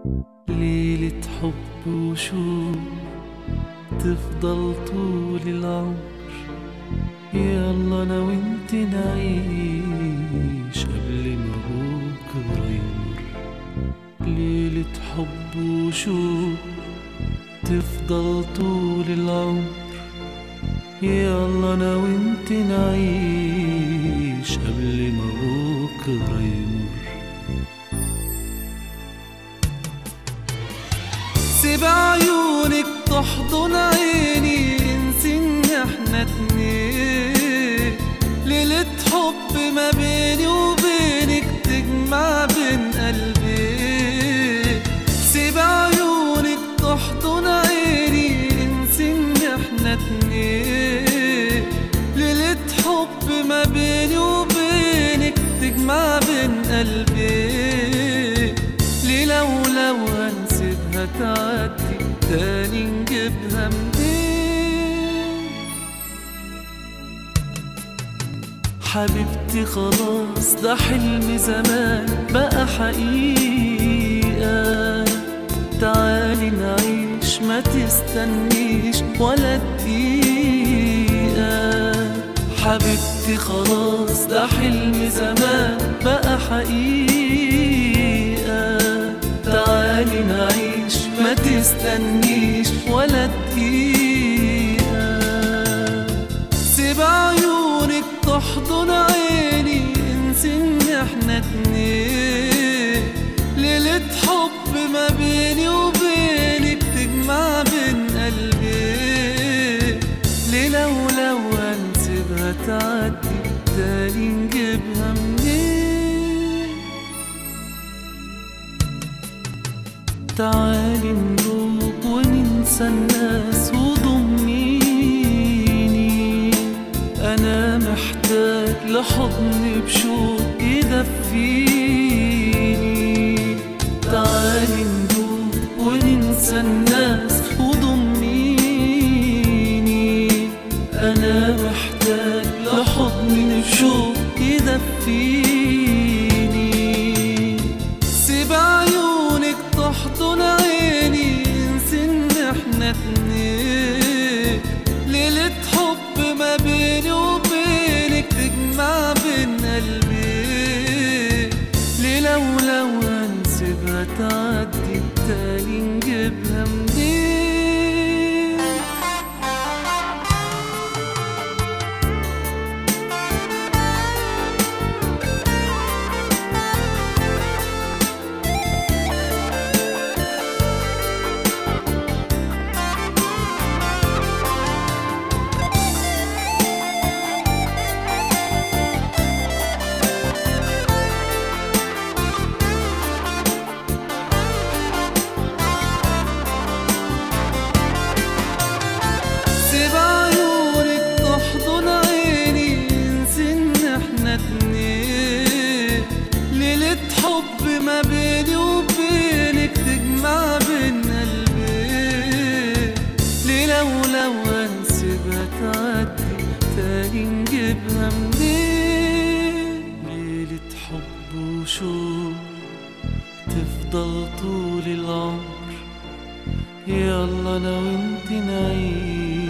ليلة حب وشوق تفضل طول العمر يلا انا وانت نعيش قبل ما بكره يمر ليلة حب وشوق تفضل طول العمر يلا انا وانت نعيش قبل ما بكره يمر سيب عيونك تحضن عيني انسي ان احنا اتنين ليلة حب ما بيني وبينك تجمع بين قلبي سيب عيونك تحضن عيني انسي ان احنا اتنين ليلة حب ما بيني وبينك تجمع بين قلبي ليلة ولو هنسيبها تعدي تاني نجيبها منين حبيبتي خلاص ده حلم زمان بقى حقيقة تعالي نعيش ما تستنيش ولا دقيقة حبيبتي خلاص ده حلم زمان بقى حقيقة تعالي نعيش ما تستنيش ولا دقيقة سيب عيونك تحضن عيني انسي ان احنا اتنين ليلة حب ما بيني وبينك تجمع بين قلبي ليلة ولو هنسيبها تعدي تاني نجيبها منين تعالي نروق وننسى الناس وضميني انا محتاج لحضن بشوق يدفيني تعالي نروق وننسى الناس وضميني انا محتاج لحضن بشوق يدفيني سيب عيونك تحضن عيني انسي ان احنا اتنين ليلة حب ما بيني وبينك تجمع بين قلبي ليلة ولو هنسيبها تعدي تاني نجيبها منين سيب عيونك تحضن عيني انسي ان احنا اتنين ليلة حب ما بيني وبينك تجمع بين قلبي ليلة ولو هنسيبها تعدي تاني نجيبها منين ليلة حب وشوق تفضل طول العمر يلا انا وانت نعيش